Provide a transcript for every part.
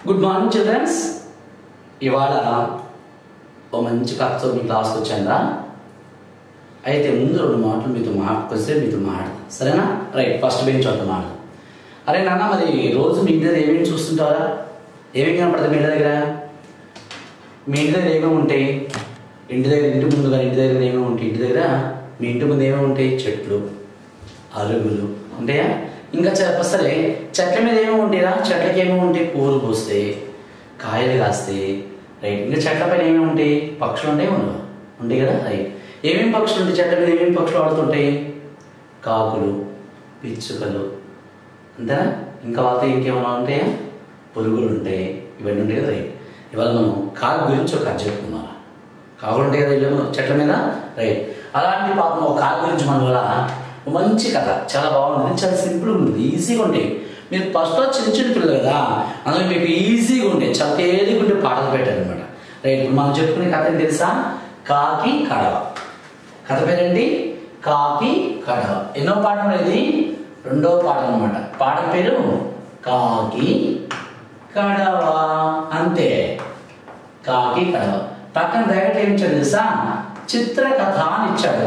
good morning children's ఇవాళ ఓ మంచి కథతో మీ క్లాస్కి వచ్చాను అయితే ముందు రెండు మాటలు మీతో మాట్లాడితే మీతో మాట్లాడతాను సరేనా రైట్ ఫస్ట్ బెంచ్ వద్ద మాట అరే నాన్న మరి రోజు మీ ఇంటి దగ్గర ఏమేమి చూస్తుంటారా ఏమేమి కనపడుతుంది మీ ఇంటి దగ్గర మీ ఇంటి దగ్గర ఏమేమి ఉంటాయి ఇంటి దగ్గర ఇంటి ముందు కానీ ఇంటి దగ్గర ఏమేమి ఉంటాయి ఇంటి దగ్గర మీ ఇంటి ముందు ఏమేమి ఉంటాయి చెట్లు అరుగులు ఉంటాయా ఇంకా చెప్పసలే చెట్ల మీద ఏమేమి ఉంటాయిరా చెట్లకి ఏమేమి ఉంటాయి పూలు పూస్తాయి కాయలు కాస్తాయి రైట్ ఇంకా చెట్ల పైన ఏమేమి ఉంటాయి పక్షులు ఉంటాయి ఉండవు ఉంటాయి కదా రైట్ ఏమేమి పక్షులు ఉంటాయి చెట్ల మీద ఏమేమి పక్షులు ఆడుతుంటాయి కాకులు పిచ్చుకలు అంతేనా ఇంకా వాళ్ళతో ఇంకేమైనా ఉంటాయా పురుగులు ఉంటాయి ఇవన్నీ ఉంటాయి కదా రైట్ ఇవాళ మనం కాకు గురించి ఒక కథ చెప్పుకున్నాం కాకులు ఉంటాయి కదా ఇల్లు చెట్ల మీద రైట్ అలాంటి పాపం ఒక కాకు గురించి మన వల్ల ఒక మంచి కథ చాలా బాగుంటుంది చాలా సింపుల్గా ఉంటుంది ఈజీగా ఉంటాయి మీరు ఫస్ట్లో చిన్న చిన్న పిల్లలు కదా అందులో మీకు ఈజీగా ఉంటాయి చాలా తేలిగా ఉండే పాటలు పెట్టారు అనమాట రైట్ ఇప్పుడు మనం చెప్పుకునే కథ ఏంటి తెలుసా కాకి కడవ కథ పేరేంటి కాకి కడవ ఎన్నో పాఠం ఇది రెండో పాఠం అనమాట పాఠం పేరు కాకి కడవ అంతే కాకి కడవ పక్కన డైరెక్ట్ ఏమి ఇచ్చాడు తెలుసా చిత్రకథ అని ఇచ్చాడు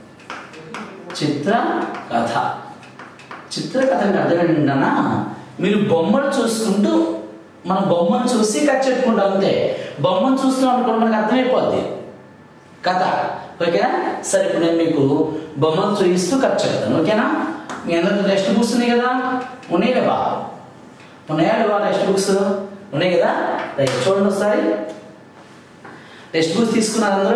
చిత్ర కథ చిత్రకథకి అర్థం ఏంటన్నా మీరు బొమ్మలు చూసుకుంటూ మన బొమ్మను చూసి కథ చెప్పుకుంటాం అంతే బొమ్మను చూస్తున్నాం అనుకోండి మనకు అర్థమైపోద్ది కథ ఓకేనా సరే ఇప్పుడు నేను మీకు బొమ్మలు చూపిస్తూ కథ చెప్తాను ఓకేనా మీ అందరికి టెక్స్ట్ బుక్స్ ఉన్నాయి కదా ఉన్నాయి లేవా ఉన్నాయా లేవా టెక్స్ట్ బుక్స్ ఉన్నాయి కదా రైట్ చూడండి ఒకసారి టెక్స్ట్ బుక్స్ తీసుకున్నారు అందరూ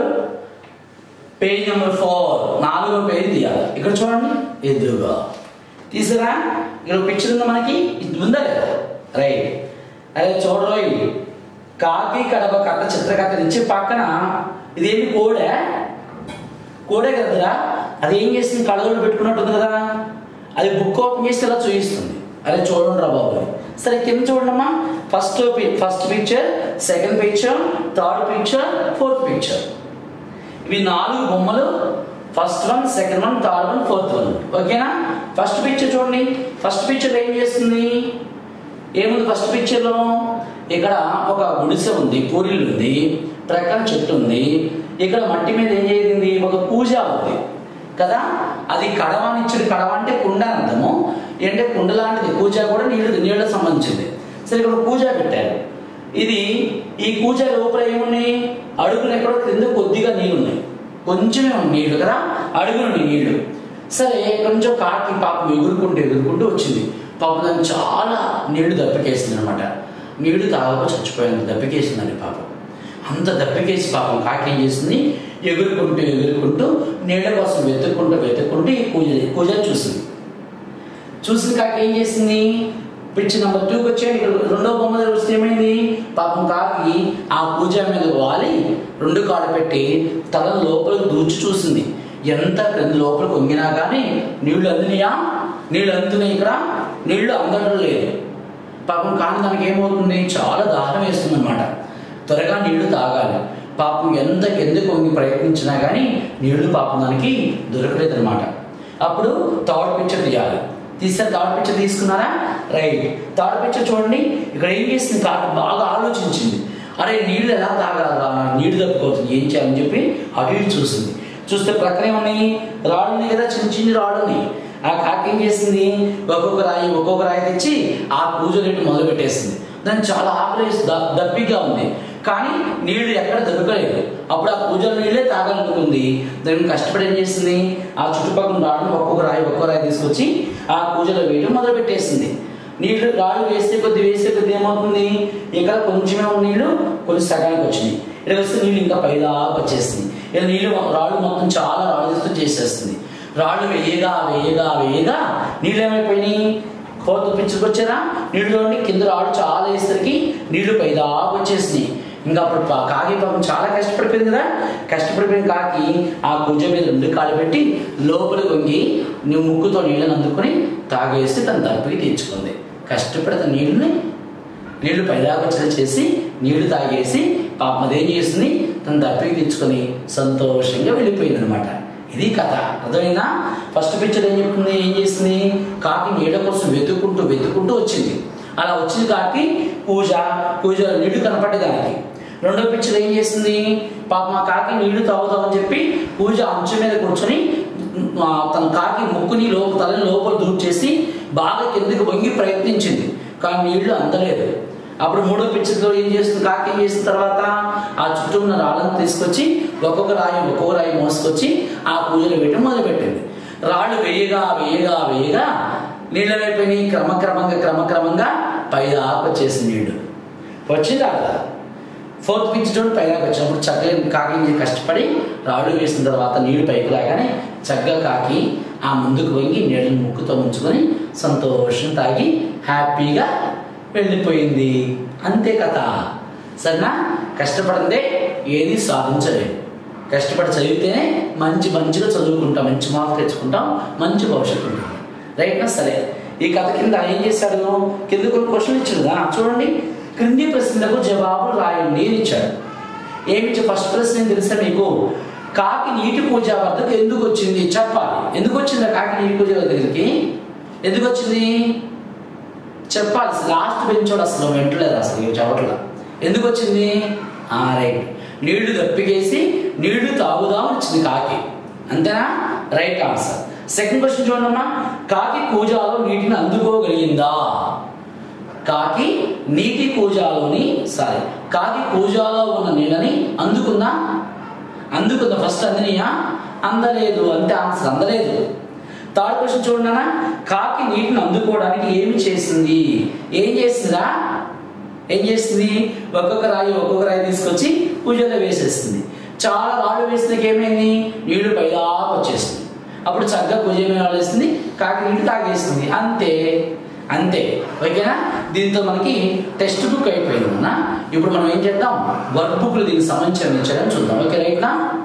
పేజ్ నెంబర్ ఫోర్ నాలుగో పేజ్ తీయాలి ఇక్కడ చూడండి ఎదురుగా తీసుకురా ఇక్కడ పిక్చర్ ఉందా మనకి ఇది ఉందా లేదా రైట్ అదే చూడరోయ్ కాకి కడప కట్ట చిత్రకథ నుంచి పక్కన ఇదేంటి కోడే కోడే కదరా అది ఏం చేస్తుంది కళ్ళజోడు పెట్టుకున్నట్టుంది కదా అది బుక్ ఓపెన్ చేస్తే ఇలా చూపిస్తుంది అరే చూడండి రా బాబు సరే కింద చూడండమ్మా first first picture second picture third picture fourth picture ఇవి నాలుగు బొమ్మలు first one second one third one fourth one ఓకేనా ఫస్ట్ పిక్చర్ చూడండి ఫస్ట్ పిక్చర్ ఏం చేస్తుంది ఏముంది ఫస్ట్ పిక్చర్లో ఇక్కడ ఒక గుడిసె ఉంది పూరిల్లు ఉంది ప్రక్కన చెట్టు ఉంది ఇక్కడ మట్టి మీద ఏం చేసింది ఒక పూజ ఉంది కదా అది కడవానిచ్చిన కడవ అంటే కుండ అని అర్థము ఏంటంటే కుండ లాంటిది పూజ కూడా నీళ్ళు నీళ్ళకి సంబంధించింది సరే ఇక్కడ పూజ పెట్టారు ఇది ఈ కూజ లోపల ఏమున్నాయి అడుగులు ఎక్కడో క్రింద కొద్దిగా నీళ్ళు ఉన్నాయి కొంచెమే ఉన్నాయి నీళ్లు కదా అడుగులు నీళ్లు సరే కొంచెం కాకి పాపం ఎగురుకుంటూ ఎగురుకుంటూ వచ్చింది పాపం దాన్ని చాలా నీళ్లు దప్పికేసింది అనమాట నీళ్లు తాగక చచ్చిపోయింది దప్పికేసిందని పాపం అంత దప్పికేసి పాపం కాకి ఏం చేసింది ఎగురుకుంటూ ఎగురుకుంటూ నీళ్ళ కోసం వెతుక్కుంటూ వెతుక్కుంటూ ఈ కూజ కూజ చూసింది చూసిన కాకి ఏం చేసింది పిచ్చి నెంబర్ టూకి వచ్చాడు ఇక్కడ రెండో బొమ్మ దగ్గర వస్తే ఏమైంది పాపం కాకి ఆ పూజ మీద వాలి రెండు కాళ్ళు పెట్టి తల లోపలికి దూచి చూసింది ఎంత క్రింద లోపలికి వంగినా కానీ నీళ్లు అందినాయా నీళ్లు అందుతున్నాయి ఇక్కడ నీళ్లు అందడం లేదు పాపం కానీ దానికి ఏమవుతుంది చాలా దాహం వేస్తుంది అనమాట త్వరగా నీళ్లు తాగాలి పాపం ఎంత కిందకు వంగి ప్రయత్నించినా కానీ నీళ్లు పాపం దానికి దొరకలేదు అనమాట అప్పుడు థర్డ్ పిక్చర్ తీయాలి తీసారు థర్డ్ పిక్చర్ తీసుకున్నారా రైట్ థర్డ్ పిక్చర్ చూడండి ఇక్కడ ఏం చేసింది కాకు బాగా ఆలోచించింది అరే నీళ్ళు ఎలా తాగాలా నీళ్లు తప్పిపోతుంది ఏం చేయాలని చెప్పి అటు ఇటు చూసింది చూస్తే ప్రక్కన ఏమున్నాయి రాళ్ళు ఉన్నాయి కదా చిన్న చిన్న రాళ్ళు ఉన్నాయి ఆ కాకి ఏం చేసింది ఒక్కొక్క రాయి ఒక్కొక్క రాయి తెచ్చి ఆ పూజ రేటు మొదలు పెట్టేసింది దాన్ని చాలా ఆకలేసి దప్పిగా ఉంది కానీ నీళ్లు ఎక్కడ దొరకలేదు అప్పుడు ఆ పూజల నీళ్ళే తాగాలనుకుంది దాన్ని కష్టపడి ఏం చేసింది ఆ చుట్టుపక్కల రాళ్ళు ఒక్కొక్క రాయి ఒక్కొక్క రాయి తీసుకొచ్చి ఆ పూజలో వేయడం మొదలు పెట్టేసింది నీళ్లు రాళ్ళు వేస్తే కొద్ది వేస్తే కొద్ది ఏమవుతుంది ఇక్కడ కొంచెమే ఉన్న నీళ్లు కొంచెం సగానికి వచ్చినాయి ఇక్కడ వస్తే నీళ్ళు ఇంకా పైదాకా వచ్చేస్తుంది ఇక్కడ నీళ్ళు రాళ్ళు మొత్తం చాలా రాళ్ళతో చేసేస్తుంది రాళ్ళు వేయగా వేయగా వేయగా నీళ్ళు ఏమైపోయినాయి కోత పిచ్చుకొచ్చారా నీళ్ళలోని కింద రాళ్ళు చాలా వేసరికి నీళ్లు పైదాకా వచ్చేసినాయి ఇంకా అప్పుడు కాకి పాపం చాలా కష్టపడిపోయింది కదా కష్టపడిపోయిన కాకి ఆ గుజ్జ మీద రెండు కాళ్ళు పెట్టి లోపలికి వంగి నువ్వు ముక్కుతో నీళ్ళని అందుకొని తాగేసి తన తలుపుకి తీర్చుకుంది కష్టపడి తన నీళ్ళని నీళ్లు పైదాకొచ్చేలా చేసి నీళ్లు తాగేసి పాపం అదేం చేసింది తన తప్పికి తెచ్చుకొని సంతోషంగా వెళ్ళిపోయింది అనమాట ఇది కథ అర్థమైందా ఫస్ట్ పిక్చర్ ఏం చెప్తుంది ఏం చేసింది కాకి నీడ కోసం వెతుక్కుంటూ వెతుక్కుంటూ వచ్చింది అలా వచ్చింది కాకి పూజ పూజ నీళ్లు కనపడ్డ దానికి రెండో పిక్చర్ ఏం చేస్తుంది పాప మా కాకి నీళ్లు తాగుతామని చెప్పి పూజ అంచు మీద కూర్చొని ఆ, తన కాకి ముక్కుని లోప తలని లోపల దూర్ చేసి బాగా కిందకి వంగి ప్రయత్నించింది కానీ నీళ్లు అందలేదు అప్పుడు మూడో పిక్చర్లో ఏం చేస్తుంది కాకి ఏం చేసిన తర్వాత ఆ చుట్టూ ఉన్న రాళ్ళను తీసుకొచ్చి ఒక్కొక్క రాయి ఒక్కొక్క రాయి మోసుకొచ్చి ఆ పూజలు వేయటం మొదలుపెట్టింది రాళ్ళు వేయగా వేయగా వేయగా నీళ్ళ వైపోయినాయి క్రమక్రమంగా క్రమక్రమంగా పైదాకా వచ్చేసింది నీళ్లు వచ్చిందా కదా ఫోర్త్ పిచ్ చూడండి పైదాకా వచ్చినప్పుడు చక్కగా కాకి కష్టపడి రాళ్ళు వేసిన తర్వాత నీళ్లు పైకి రాగానే చక్కగా కాకి ఆ ముందుకు వంగి నీళ్ళని ముక్కుతో ముంచుకొని సంతోషం తాగి హ్యాపీగా వెళ్ళిపోయింది అంతే కథ సరేనా కష్టపడిందే ఏది సాధించలేదు కష్టపడి చదివితేనే మంచి మంచిగా చదువుకుంటాం మంచి మార్కులు తెచ్చుకుంటాం మంచి భవిష్యత్తు ఉంటుంది రైట్నా సరే ఈ కథ కింద ఏం చేశాడు కింద కొన్ని క్వశ్చన్ ఇచ్చాడు కదా చూడండి క్రింది ప్రశ్నలకు జవాబులు రాయండి అని ఇచ్చాడు ఏమి ఫస్ట్ ప్రశ్న ఏం తెలుసా మీకు కాకి నీటి పూజ వద్దకు ఎందుకు వచ్చింది చెప్పాలి ఎందుకు వచ్చింది ఆ కాకి నీటి పూజ దగ్గరికి ఎందుకు వచ్చింది చెప్పాలి లాస్ట్ బెంచోడు అసలు వెంటలేదు అసలు ఇవి చెప్పట్లా ఎందుకు వచ్చింది ఆ రైట్ నీళ్లు దప్పికేసి నీళ్లు తాగుదాం వచ్చింది కాకి అంతేనా రైట్ ఆన్సర్ సెకండ్ క్వశ్చన్ చూడమ్మా కాకి కూజాలో నీటిని అందుకోగలిగిందా కాకి నీటి కూజాలోని సారీ కాకి కూజాలో ఉన్న నీళ్ళని అందుకుందా అందుకుందా ఫస్ట్ అందినయా అందలేదు అంతే ఆన్సర్ అందలేదు థర్డ్ క్వశ్చన్ చూడండి అన్న కాకి నీటిని అందుకోవడానికి ఏమి చేసింది ఏం చేసిందిరా ఏం చేస్తుంది ఒక్కొక్క రాయి ఒక్కొక్క రాయి తీసుకొచ్చి పూజలో వేసేస్తుంది చాలా రాళ్ళు వేసినాక ఏమైంది నీళ్లు పైదాకా వచ్చేస్తుంది అప్పుడు చక్కగా పూజ వేస్తుంది కాకి నీళ్ళు తాగేస్తుంది అంతే అంతే ఓకేనా దీంతో మనకి టెక్స్ట్ బుక్ అయిపోయింది అన్న ఇప్పుడు మనం ఏం చేద్దాం వర్క్ బుక్లు దీనికి సంబంధించిన ఇచ్చారని చూద్దాం ఓకే రైట్నా